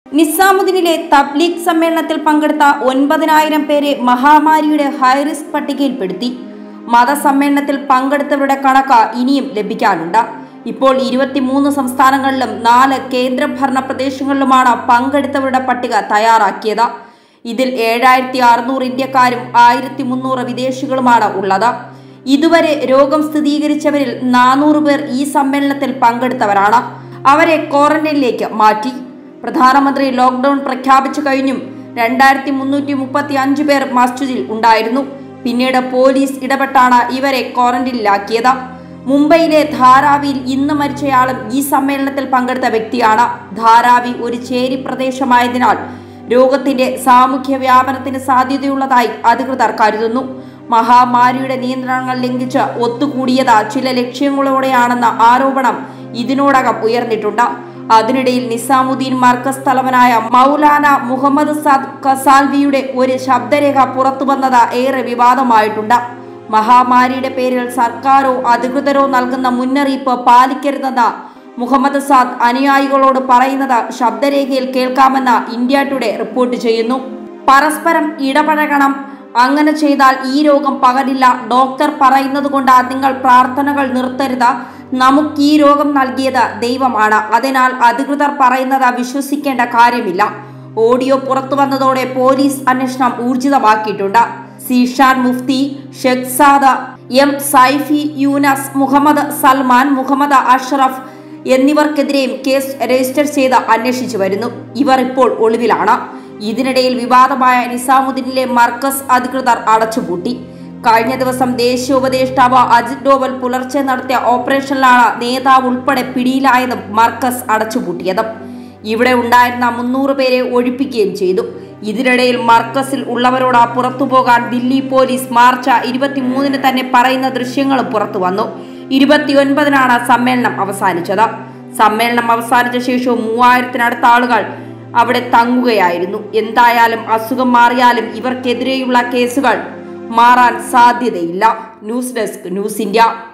നിസാമുദ്ദീനിലെ തബ്ലീഗ് സമ്മേളനത്തിൽ പങ്കെടുത്ത ഒൻപതിനായിരം പേരെ മഹാമാരിയുടെ ഹൈറിസ്ക് പട്ടികയിൽപ്പെടുത്തി മതസമ്മേളനത്തിൽ പങ്കെടുത്തവരുടെ കണക്ക് ഇനിയും ലഭിക്കാനുണ്ട് ഇപ്പോൾ ഇരുപത്തിമൂന്ന് സംസ്ഥാനങ്ങളിലും നാല് കേന്ദ്രഭരണ പ്രദേശങ്ങളിലുമാണ് പങ്കെടുത്തവരുടെ പട്ടിക തയ്യാറാക്കിയത് ഇതിൽ ഏഴായിരത്തി അറുന്നൂറ് ഇന്ത്യക്കാരും ആയിരത്തി മുന്നൂറ് വിദേശികളുമാണ് ഉള്ളത് ഇതുവരെ രോഗം സ്ഥിരീകരിച്ചവരിൽ നാനൂറ് പേർ ഈ സമ്മേളനത്തിൽ പങ്കെടുത്തവരാണ് അവരെ ക്വാറന്റൈനിലേക്ക് മാറ്റി പ്രധാനമന്ത്രി ലോക്ക്ഡൌൺ പ്രഖ്യാപിച്ചു കഴിഞ്ഞും രണ്ടായിരത്തി മുന്നൂറ്റി മുപ്പത്തി അഞ്ച് പേർ മസ്ജിദിൽ ഉണ്ടായിരുന്നു പിന്നീട് പോലീസ് ഇടപെട്ടാണ് ഇവരെ ക്വാറന്റൈനിലാക്കിയത് മുംബൈയിലെ ധാരാവിയിൽ ഇന്ന് മരിച്ചയാളും ഈ സമ്മേളനത്തിൽ പങ്കെടുത്ത വ്യക്തിയാണ് ധാരാവി ഒരു ചേരി പ്രദേശമായതിനാൽ രോഗത്തിന്റെ സാമൂഹ്യ വ്യാപനത്തിന് സാധ്യതയുള്ളതായി അധികൃതർ കരുതുന്നു മഹാമാരിയുടെ നിയന്ത്രണങ്ങൾ ലംഘിച്ച് ഒത്തുകൂടിയത് ചില ലക്ഷ്യങ്ങളോടെയാണെന്ന ആരോപണം ഇതിനോടകം ഉയർന്നിട്ടുണ്ട് അതിനിടയിൽ നിസാമുദ്ദീൻ മർക്കസ് തലവനായ മൗലാന മുഹമ്മദ് സാദ് കസാൽവിയുടെ ഒരു ശബ്ദരേഖ പുറത്തു വന്നത് ഏറെ വിവാദമായിട്ടുണ്ട് മഹാമാരിയുടെ പേരിൽ സർക്കാരോ അധികൃതരോ നൽകുന്ന മുന്നറിയിപ്പ് പാലിക്കരുതെന്ന് മുഹമ്മദ് സാദ് അനുയായികളോട് പറയുന്നത് ശബ്ദരേഖയിൽ കേൾക്കാമെന്ന് ഇന്ത്യ ടുഡേ റിപ്പോർട്ട് ചെയ്യുന്നു പരസ്പരം ഇടപഴകണം അങ്ങനെ ചെയ്താൽ ഈ രോഗം പകരില്ല ഡോക്ടർ പറയുന്നത് കൊണ്ട് നിങ്ങൾ പ്രാർത്ഥനകൾ നിർത്തരുത് നമുക്ക് ഈ രോഗം നൽകിയത് ദൈവമാണ് അതിനാൽ അധികൃതർ പറയുന്നത് വിശ്വസിക്കേണ്ട കാര്യമില്ല ഓഡിയോ പുറത്തു വന്നതോടെ പോലീസ് അന്വേഷണം ഊർജിതമാക്കിയിട്ടുണ്ട് സീഷാൻ മുഫ്തി ഷെഖ്സാദ എം സൈഫി യൂനസ് മുഹമ്മദ് സൽമാൻ മുഹമ്മദ് അഷ്റഫ് എന്നിവർക്കെതിരെയും കേസ് രജിസ്റ്റർ ചെയ്ത് അന്വേഷിച്ചു വരുന്നു ഇവർ ഇപ്പോൾ ഒളിവിലാണ് ഇതിനിടയിൽ വിവാദമായ നിസാമുദ്ദീനിലെ മർക്കസ് അധികൃതർ അടച്ചുപൂട്ടി കഴിഞ്ഞ ദിവസം ദേശീയ ഉപദേഷ്ടാവ് അജിത് ഡോവൽ പുലർച്ചെ നടത്തിയ ഓപ്പറേഷനിലാണ് നേതാവ് ഉൾപ്പെടെ പിടിയിലായതും മർക്കസ് അടച്ചുപൂട്ടിയതും ഇവിടെ ഉണ്ടായിരുന്ന മുന്നൂറ് പേരെ ഒഴിപ്പിക്കുകയും ചെയ്തു ഇതിനിടയിൽ മർക്കസിൽ ഉള്ളവരോട് പുറത്തു പോകാൻ ദില്ലി പോലീസ് മാർച്ച് ഇരുപത്തിമൂന്നിന് തന്നെ പറയുന്ന ദൃശ്യങ്ങളും പുറത്തു വന്നു ഇരുപത്തിയൊൻപതിനാണ് സമ്മേളനം അവസാനിച്ചത് സമ്മേളനം അവസാനിച്ച ശേഷവും മൂവായിരത്തിനടുത്ത ആളുകൾ അവിടെ തങ്ങുകയായിരുന്നു എന്തായാലും അസുഖം മാറിയാലും ഇവർക്കെതിരെയുള്ള കേസുകൾ മാറാൻ സാധ്യതയില്ല ന്യൂസ് ഡെസ്ക് ന്യൂസ് ഇന്ത്യ